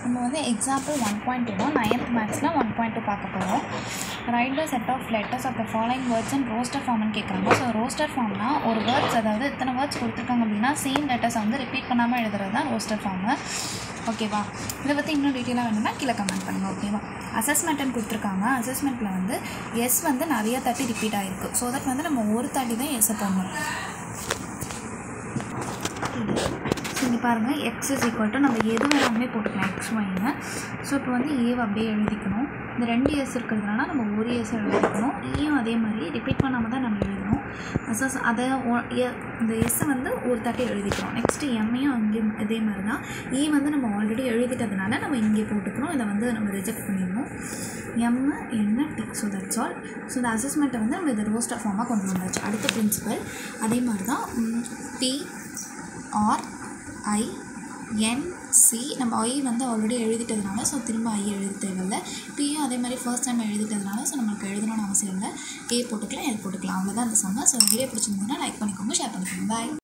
நம்ம வந்து example one point two ninth மேக்ஸில் ஒன் பாயிண்ட் டூ பார்க்க போகிறோம் write the set of letters of the following words and roster ஃபார்ம்னு கேட்குறாங்க ஸோ ரோஸ்டர் ஃபார்ம்னா ஒரு வேர்ட்ஸ் அதாவது எத்தனை வேர்ட்ஸ் கொடுத்துருக்காங்க அப்படின்னா சேம் லெட்டர்ஸை வந்து ரிப்பீட் பண்ணாமல் எழுதுறது தான் ரோஸ்டர் ஃபார்மு ஓகேவா இதை பற்றி இன்னும் டீட்டெயிலாக வேணும்னா கீழே கமெண்ட் பண்ணுங்கள் ஓகேவா அசஸ்மெண்ட்டுன்னு கொடுத்துருக்காங்க அசஸ்மெண்ட்டில் வந்து எஸ் வந்து நிறைய தாட்டி ரிப்பீட் ஆகிருக்கு ஸோ தட் வந்து நம்ம ஒரு தாட்டி தான் எஸ்ஸை போடணும் ஸோ இங்கே பாருங்கள் எக்ஸ் இஸ் ஈக்குவல் டு நம்ம எது வேணாலுமே போட்டுக்கலாம் எக்ஸ் ஒய்னு ஸோ இப்போ வந்து ஏவை அப்படியே எழுதிக்கணும் இந்த ரெண்டு எஸ் இருக்கிறதுனால நம்ம ஒரு எஸ் எழுதிக்கணும் ஈயும் அதே மாதிரி ரிப்பீட் பண்ணாமல் தான் நம்ம எழுதணும் ஸோ அதை ஒ- எ- இந்த எஸ்ஸை வந்து ஒரு தாட்டி எழுதிக்கிறோம் நெக்ஸ்ட்டு எம்மையும் அங்கேயும் இதே மாதிரி தான் ஈ வந்து நம்ம ஆல்ரெடி எழுதிட்டதுனால நம்ம இங்கே போட்டுக்கிறோம் இதை வந்து நம்ம ரிஜெக்ட் பண்ணிடணும் எம் என்ன டி ஸோ தட்ஸ் ஆல் ஸோ இந்த அசஸ்மெண்ட்டை வந்து நம்ம இதை ரோஸ்டர் ஃபார்மாக கொண்டு வந்தாச்சு அடுத்த பிரின்சிபல் அதே மாதிரி தான் P R I N C நம்ம ஐ வந்து ஆல்ரெடி எழுதிட்டதுனால ஸோ திரும்ப ஐ எழுத தேவையில்ல பியும் அதே மாதிரி ஃபர்ஸ்ட் டைம் எழுதிட்டதுனால ஸோ நம்மளுக்கு எழுதணும்னு அவசியம் இல்லை ஏ போட்டுக்கலாம் எல் போட்டுக்கலாம் அவ்வளோதான் அந்த சம்மர் ஸோ வீடியோ பிடிச்சிருந்ததுன்னா லைக் பண்ணிக்கோங்க ஷேர் பண்ணிக்கோங்க பாய்